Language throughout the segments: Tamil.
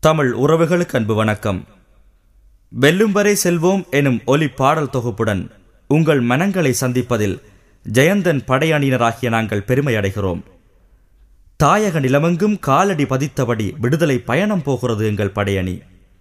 தமிழ் உறவுகளுக்கு அன்பு வணக்கம் வெல்லும் வரை செல்வோம் எனும் ஒலி பாடல் தொகுப்புடன் உங்கள் மனங்களை சந்திப்பதில் ஜெயந்தன் படையணியினராகிய நாங்கள் பெருமை அடைகிறோம் தாயக நிலமெங்கும் காலடி பதித்தபடி விடுதலை பயணம் போகிறது எங்கள் படையணி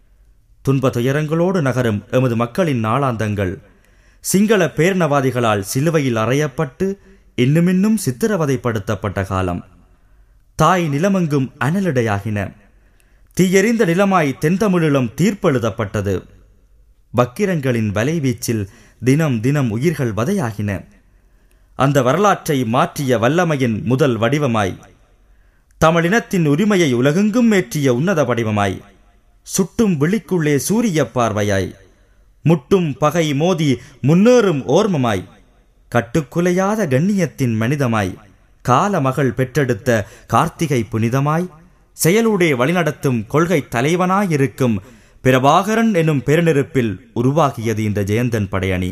துன்ப துயரங்களோடு நகரும் எமது மக்களின் நாளாந்தங்கள் சிங்கள பேரினவாதிகளால் சிலுவையில் அறையப்பட்டு இன்னுமின்னும் சித்திரவதைப்படுத்தப்பட்ட காலம் தாய் நிலமெங்கும் அனலிடையாகின தீயெறிந்த நிலமாய் தென்தமிழிலும் தீர்ப்பெழுதப்பட்டது வக்கிரங்களின் வலைவீச்சில் தினம் தினம் உயிர்கள் வதையாகின அந்த வரலாற்றை மாற்றிய வல்லமையின் முதல் வடிவமாய் தமிழினத்தின் உரிமையை உலகெங்கும் ஏற்றிய உன்னத வடிவமாய் சுட்டும் விழிக்குள்ளே சூரிய பார்வையாய் முட்டும் பகை மோதி முன்னேறும் ஓர்மமாய் கட்டுக்குலையாத கண்ணியத்தின் மனிதமாய் கால மகள் பெற்றெடுத்த கார்த்திகை புனிதமாய் செயலூடே வழிநடத்தும் கொள்கை தலைவனாயிருக்கும் பிரபாகரன் எனும் பெருநெருப்பில் உருவாகியது இந்த ஜெயந்தன் படையணி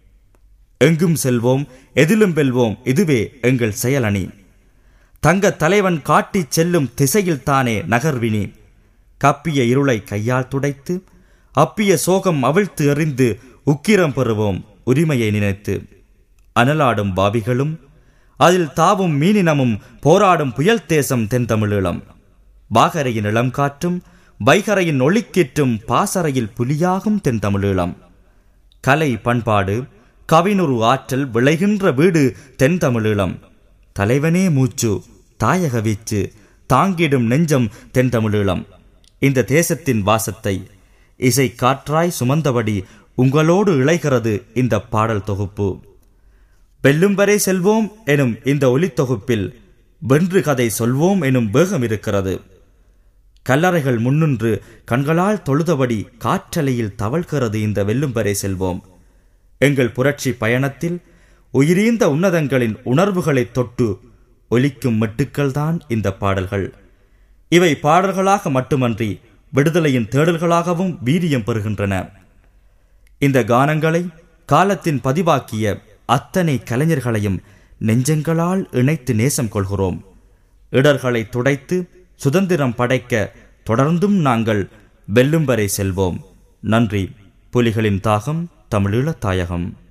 எங்கும் செல்வோம் எதிலும் வெல்வோம் இதுவே எங்கள் செயலணி தங்க தலைவன் காட்டிச் செல்லும் திசையில் தானே நகர்வினி கப்பிய இருளை கையால் துடைத்து அப்பிய சோகம் அவிழ்த்து எறிந்து உக்கிரம் பெறுவோம் உரிமையை நினைத்து அனலாடும் பாவிகளும் அதில் தாவும் மீனினமும் போராடும் புயல் தேசம் தென்தமிழீழம் பாகரையின் இளம் காற்றும் வைகரையின் ஒளிக்கீற்றும் பாசறையில் புலியாகும் தென்தமிழீழம் கலை பண்பாடு கவினுரு ஆற்றல் விளைகின்ற வீடு தென்தமிழீழம் தலைவனே மூச்சு தாயக வீச்சு தாங்கிடும் நெஞ்சம் தென்தமிழீழம் இந்த தேசத்தின் வாசத்தை இசை காற்றாய் சுமந்தபடி உங்களோடு இழைகிறது இந்த பாடல் தொகுப்பு வெல்லும் வரை செல்வோம் எனும் இந்த ஒலித்தொகுப்பில் வென்று கதை சொல்வோம் எனும் வேகம் இருக்கிறது கல்லறைகள் முன்னின்று கண்களால் தொழுதபடி காற்றலையில் தவழ்கிறது இந்த வெல்லும் வரை செல்வோம் எங்கள் புரட்சி பயணத்தில் உயிரீந்த உன்னதங்களின் உணர்வுகளைத் தொட்டு ஒலிக்கும் மெட்டுக்கள்தான் இந்த பாடல்கள் இவை பாடல்களாக மட்டுமன்றி விடுதலையின் தேடல்களாகவும் வீரியம் பெறுகின்றன இந்த கானங்களை காலத்தின் பதிவாக்கிய அத்தனை கலைஞர்களையும் நெஞ்சங்களால் இணைத்து நேசம் கொள்கிறோம் இடர்களை துடைத்து சுதந்திரம் படைக்க தொடர்ந்தும் நாங்கள் வெல்லும் வரை செல்வோம் நன்றி புலிகளின் தாகம் தமிழீழ தாயகம்